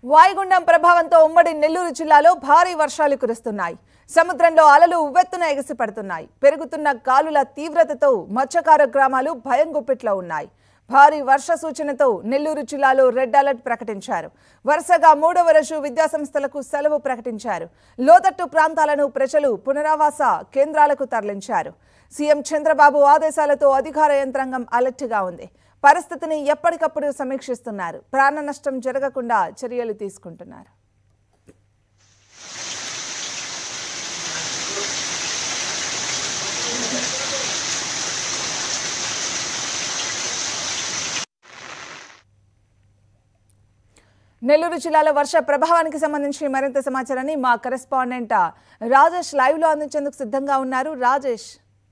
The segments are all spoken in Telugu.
వాయుగుండం ప్రభావంతో ఉమ్మడి నెల్లూరు జిల్లాలో భారీ వర్షాలు కురుస్తున్నాయి సముద్రంలో అలలు ఉవ్వెత్తున ఎగసిపడుతున్నాయి పెరుగుతున్న గాలుల తీవ్రతతో మత్స్యకార గ్రామాలు భయం గుప్పిట్లో ఉన్నాయి భారీ వర్ష సూచనతో నెల్లూరు జిల్లాలో రెడ్ అలర్ట్ ప్రకటించారు వరుసగా మూడవ రోజు విద్యాసంస్థలకు సెలవు ప్రకటించారు లోతట్టు ప్రాంతాలను ప్రజలు పునరావాస కేంద్రాలకు తరలించారు సీఎం చంద్రబాబు ఆదేశాలతో అధికార యంత్రాంగం అలర్ట్గా ఉంది పరిస్థితిని ఎప్పటికప్పుడు సమీక్షిస్తున్నారు ప్రాణ నష్టం జరగకుండా చర్యలు తీసుకుంటున్నారు నెల్లూరు జిల్లాలో వర్ష ప్రభావానికి సంబంధించి మరింత సమాచారాన్ని మా కరెస్పాండెంట్ రాజేష్ లైవ్ లో అందించేందుకు సిద్ధంగా ఉన్నారు రాజేష్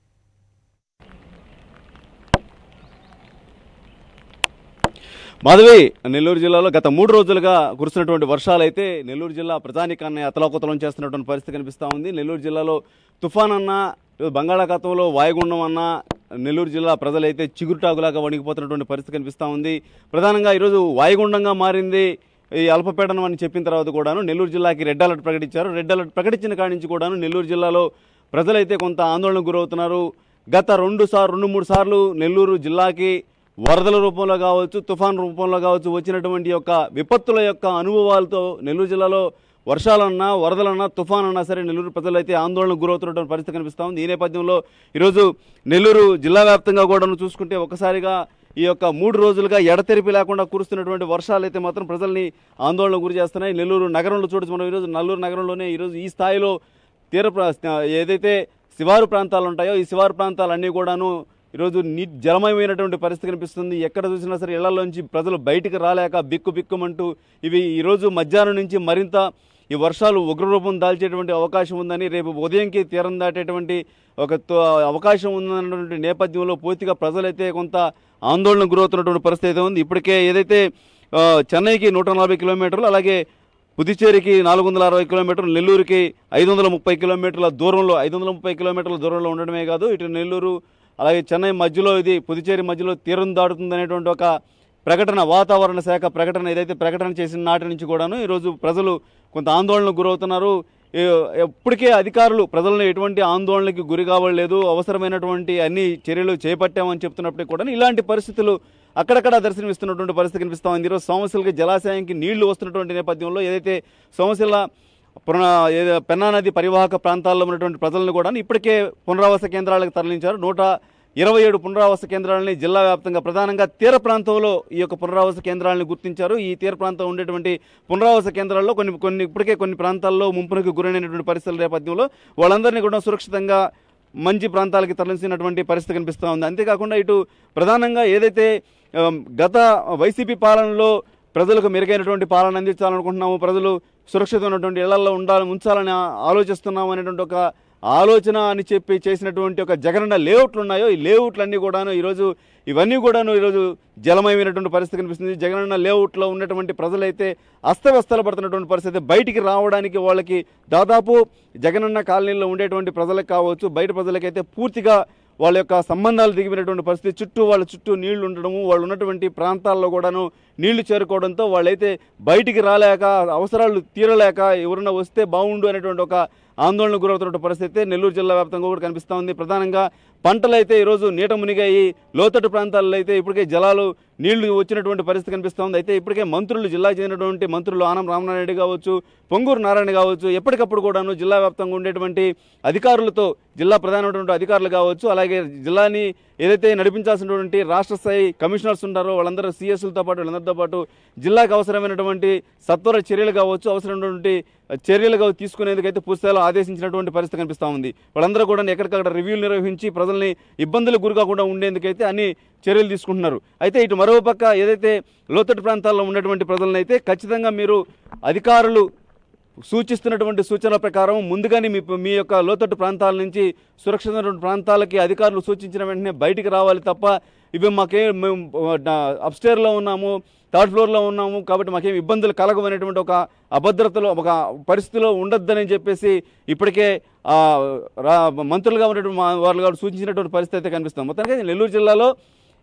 మాధవి నెల్లూరు జిల్లాలో గత మూడు రోజులుగా కురుస్తున్నటువంటి వర్షాలు అయితే నెల్లూరు జిల్లా ప్రజానికాన్ని అతలాకుతలం చేస్తున్నటువంటి పరిస్థితి కనిపిస్తూ ఉంది నెల్లూరు జిల్లాలో తుఫాన్ అన్నా బంగాళాఖాతంలో వాయుగుండం అన్నా నెల్లూరు జిల్లా ప్రజలైతే చిగురుటాకులాగా వణికిపోతున్నటువంటి పరిస్థితి కనిపిస్తూ ఉంది ప్రధానంగా ఈరోజు వాయుగుండంగా మారింది ఈ అల్పపీడనం అని చెప్పిన తర్వాత కూడాను నెల్లూరు జిల్లాకి రెడ్ అలర్ట్ ప్రకటించారు రెడ్ అలర్ట్ ప్రకటించిన కాడి నుంచి కూడాను నెల్లూరు జిల్లాలో ప్రజలైతే కొంత ఆందోళనకు గురవుతున్నారు గత రెండు సార్లు రెండు మూడు సార్లు నెల్లూరు జిల్లాకి వరదల రూపంలో కావచ్చు తుఫాన్ రూపంలో కావచ్చు వచ్చినటువంటి యొక్క విపత్తుల యొక్క అనుభవాలతో నెల్లూరు జిల్లాలో వర్షాలన్నా వరదలన్నా తుఫాన్ అన్నా సరే నెల్లూరు ప్రజలు అయితే ఆందోళనకు గురవుతున్నటువంటి పరిస్థితి కనిపిస్తూ ఉంది ఈ నేపథ్యంలో ఈరోజు నెల్లూరు జిల్లా వ్యాప్తంగా కూడా చూసుకుంటే ఒకసారిగా ఈ యొక్క మూడు రోజులుగా ఎడతెరిపి లేకుండా కురుస్తున్నటువంటి వర్షాలు అయితే మాత్రం ప్రజల్ని ఆందోళన గురి చేస్తున్నాయి నెల్లూరు నగరంలో చూడొచ్చు మనం ఈరోజు నెల్లూరు నగరంలోనే ఈరోజు ఈ స్థాయిలో తీర ప్రా- ఏదైతే శివారు ప్రాంతాలు ఉంటాయో ఈ శివారు ప్రాంతాలన్నీ కూడాను ఈరోజు నీ జలమయమైనటువంటి పరిస్థితి కనిపిస్తుంది ఎక్కడ చూసినా సరే ఇళ్లలోంచి ప్రజలు బయటికి రాలేక బిక్కు బిక్కుమంటూ ఇవి ఈరోజు మధ్యాహ్నం నుంచి మరింత ఈ వర్షాలు ఉగ్రరూపం దాల్చేటువంటి అవకాశం ఉందని రేపు ఉదయంకి తీరం దాటేటువంటి ఒక తో- అవకాశం ఉందన్నటువంటి నేపథ్యంలో పూర్తిగా ప్రజలైతే కొంత ఆందోళన గురవుతున్నటువంటి పరిస్థితి అయితే ఉంది ఇప్పటికే ఏదైతే ఆ, చెన్నైకి నూట నలభై కిలోమీటర్లు అలాగే పుదుచ్చేరికి నాలుగు వందల అరవై కిలోమీటర్లు నెల్లూరుకి ఐదు వందల ముప్పై కిలోమీటర్ల దూరంలో ఐదు వందల ముప్పై కిలోమీటర్ల దూరంలో ఉండడమే కాదు ఇటు నెల్లూరు అలాగే చెన్నై మధ్యలో ఇది పుదుచ్చేరి మధ్యలో తీరం దాడుతుందనేటువంటి ఒక ప్రకటన వాతావరణ శాఖ ప్రకటన ఏదైతే ప్రకటన చేసిన నాటి నుంచి కూడాను ఈరోజు ప్రజలు కొంత ఆందోళనకు గురవుతున్నారు ఏ- ఎప్పటికే అధికారులు ప్రజలను ఎటువంటి ఆందోళనకి గురి కావలేదు అవసరమైనటువంటి అన్ని చర్యలు చేపట్టామని చెప్తున్నప్పటికీ కూడా ఇలాంటి పరిస్థితులు అక్కడక్కడ దర్శనమిస్తున్నటువంటి పరిస్థితి కనిపిస్తా ఉంది ఈరోజు సోమశిలకి జలాశయానికి నీళ్లు వస్తున్నటువంటి నేపథ్యంలో ఏదైతే సోమశిల పున ఏదో పెన్నా నది పరివాహక ప్రాంతాల్లో ఉన్నటువంటి ప్రజలను కూడా ఇప్పటికే పునరావాస కేంద్రాలకు తరలించారు నూట ఇరవై ఏడు పునరావాస కేంద్రాలని జిల్లా వ్యాప్తంగా ప్రధానంగా తీర ప్రాంతంలో ఈ యొక్క పునరావాస కేంద్రాలను గుర్తించారు ఈ తీర ప్రాంతం ఉండేటువంటి పునరావాస కేంద్రాల్లో కొన్ని కొన్ని ఇప్పటికే కొన్ని ప్రాంతాల్లో ముంపునకు గురైనటువంటి పరిస్థితుల నేపథ్యంలో వాళ్ళందరినీ కూడా సురక్షితంగా మంచి ప్రాంతాలకి తరలించినటువంటి పరిస్థితి కనిపిస్తూ ఉంది అంతేకాకుండా ఇటు ప్రధానంగా ఏదైతే ఆమ్, గత వైసీపీ పాలనలో ప్రజలకు మెరుగైనటువంటి పాలన అందించాలనుకుంటున్నాము ప్రజలు సురక్షితమైనటువంటి ఇళ్లలో ఉండాలని ఉంచాలని ఆ- ఆలోచిస్తున్నాము అనేటువంటి ఒక ఆలోచన అని చెప్పి చేసినటువంటి ఒక జగనన్న లేఅవుట్లు ఉన్నాయో ఈ లేఅవుట్లన్నీ కూడాను ఈరోజు ఇవన్నీ కూడాను ఈరోజు జలమయమైనటువంటి పరిస్థితి కనిపిస్తుంది జగనన్న లేఅవుట్లో ఉన్నటువంటి ప్రజలైతే అస్తవ్యస్తలు పడుతున్నటువంటి పరిస్థితి బయటికి రావడానికి వాళ్ళకి దాదాపు జగనన్న కాలనీలో ఉండేటువంటి ప్రజలకు కావచ్చు బయట ప్రజలకైతే పూర్తిగా వాళ్ళ యొక్క సంబంధాలు దిగిపోయినటువంటి పరిస్థితి చుట్టూ వాళ్ళ చుట్టూ నీళ్లు ఉండడము వాళ్ళు ఉన్నటువంటి ప్రాంతాల్లో కూడాను నీళ్లు చేరుకోవడంతో వాళ్ళైతే బయటికి రాలేక అవసరాలు తీరలేక ఎవరైనా వస్తే బాగుండు అనేటువంటి ఒక ఆందోళన గురవుతున్న పరిస్థితి నెల్లూరు జిల్లా వ్యాప్తంగా కూడా కనిపిస్తూ ఉంది ప్రధానంగా పంటలు అయితే ఈరోజు నీట మునిగాయి లోతట్టు ప్రాంతాల్లో అయితే ఇప్పటికే జలాలు నీళ్లు వచ్చినటువంటి పరిస్థితి కనిపిస్తూ ఉంది అయితే ఇప్పటికే మంత్రులు జిల్లాకు చెందినటువంటి మంత్రులు ఆనం రామనారాయణ కావచ్చు పొంగూరు నారాయణ కావచ్చు ఎప్పటికప్పుడు కూడాను జిల్లా వ్యాప్తంగా ఉండేటువంటి అధికారులతో జిల్లా ప్రధానమైనటువంటి అధికారులు కావచ్చు అలాగే జిల్లాని ఏదైతే నడిపించాల్సినటువంటి రాష్ట్ర స్థాయి కమిషనర్స్ ఉన్నారో వాళ్ళందరూ సీఎస్లతో పాటు వాళ్ళందరితో పాటు జిల్లాకు అవసరమైనటువంటి సత్వర చర్యలు కావచ్చు అవసరమైనటువంటి చర్యలుగా తీసుకునేందుకైతే పూర్తిస్థాయిలో ఆదేశించినటువంటి పరిస్థితి కనిపిస్తూ ఉంది వాళ్ళందరూ కూడా ఎక్కడికక్కడ రివ్యూలు నిర్వహించి ప్రజల్ని ఇబ్బందులకు గురి కాకుండా ఉండేందుకైతే అన్ని చర్యలు తీసుకుంటున్నారు అయితే ఇటు మరోపక్క ఏదైతే లోతట్టు ప్రాంతాల్లో ఉన్నటువంటి ప్రజలను అయితే ఖచ్చితంగా మీరు అధికారులు సూచిస్తున్నటువంటి సూచనల ప్రకారం ముందుగానే మీ మీ యొక్క లోతట్టు ప్రాంతాల నుంచి సురక్షితమైనటువంటి ప్రాంతాలకి అధికారులు సూచించిన వెంటనే బయటికి రావాలి తప్ప ఇవి మాకే మేము అప్స్టేర్లో ఉన్నాము థర్డ్ ఫ్లోర్లో ఉన్నాము కాబట్టి మాకేం ఇబ్బందులు కలగవనేటువంటి ఒక అభద్రతలో ఒక పరిస్థితిలో ఉండొద్దని చెప్పేసి ఇప్పటికే ఆ, రా మంత్రులుగా ఉన్నటువంటి మా వాళ్ళు కూడా సూచించినటువంటి పరిస్థితి అయితే కనిపిస్తుంది మొత్తానికి నెల్లూరు జిల్లాలో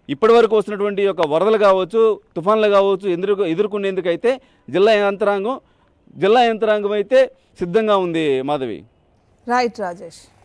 ఇప్పటి వరకు వస్తున్నటువంటి ఈ యొక్క వరదలు కావచ్చు తుఫాన్లు కావచ్చు ఎదురు ఎదుర్కొనేందుకైతే జిల్లా యంత్రాంగం జిల్లా యంత్రాంగం అయితే సిద్ధంగా ఉంది మాధవి రైట్ రాజేష్